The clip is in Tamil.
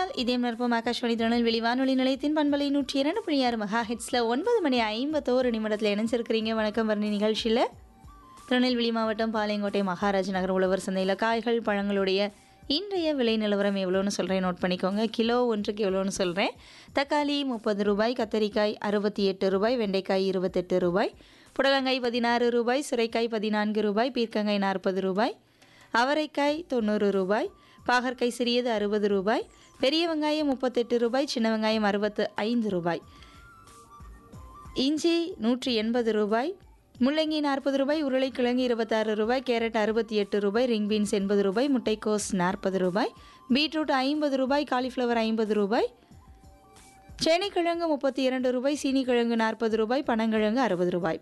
இணைந்திருங்கள் இதே மற்பம் ஆகாஷ்வாணி திருநெல்வேலி வானொலி நிலையத்தின் பண்பலை நூற்றி இரண்டு புள்ளி ஆறு மெகா ஹெட்ஸில் ஒன்பது மணி ஐம்பத்தோரு நிமிடத்தில் இணைஞ்சிருக்கிறீங்க வணக்கம் வரணி நிகழ்ச்சியில் திருநெல்வேலி மாவட்டம் பாளையங்கோட்டை மகாராஜ் நகர் உழவர் சந்தையில் காய்கள் பழங்களுடைய இன்றைய விலை நிலவரம் எவ்வளோன்னு சொல்கிறேன் நோட் பண்ணிக்கோங்க கிலோ ஒன்றுக்கு எவ்வளோன்னு சொல்கிறேன் தக்காளி முப்பது ரூபாய் கத்தரிக்காய் அறுபத்தி எட்டு ரூபாய் வெண்டைக்காய் இருபத்தெட்டு ரூபாய் புடலங்காய் பதினாறு ரூபாய் சுரைக்காய் பதினான்கு ரூபாய் பீர்க்கங்காய் நாற்பது ரூபாய் அவரைக்காய் தொண்ணூறு ரூபாய் பாகற்காய் சிறியது அறுபது ரூபாய் பெரிய வெங்காயம் முப்பத்தெட்டு ரூபாய் சின்ன வெங்காயம் அறுபத்து ஐந்து ரூபாய் இஞ்சி நூற்றி எண்பது ரூபாய் முள்ளங்கி நாற்பது ரூபாய் உருளைக்கிழங்கு இருபத்தாறு ரூபாய் கேரட் அறுபத்தி எட்டு ரூபாய் ரிங் பீன்ஸ் எண்பது ரூபாய் முட்டைக்கோஸ் நாற்பது ரூபாய் பீட்ரூட் ஐம்பது ரூபாய் காலிஃப்ளவர் ஐம்பது ரூபாய் சேனைக்கிழங்கு முப்பத்தி இரண்டு ரூபாய் சீனிக்கிழங்கு நாற்பது ரூபாய் பனங்கிழங்கு அறுபது ரூபாய்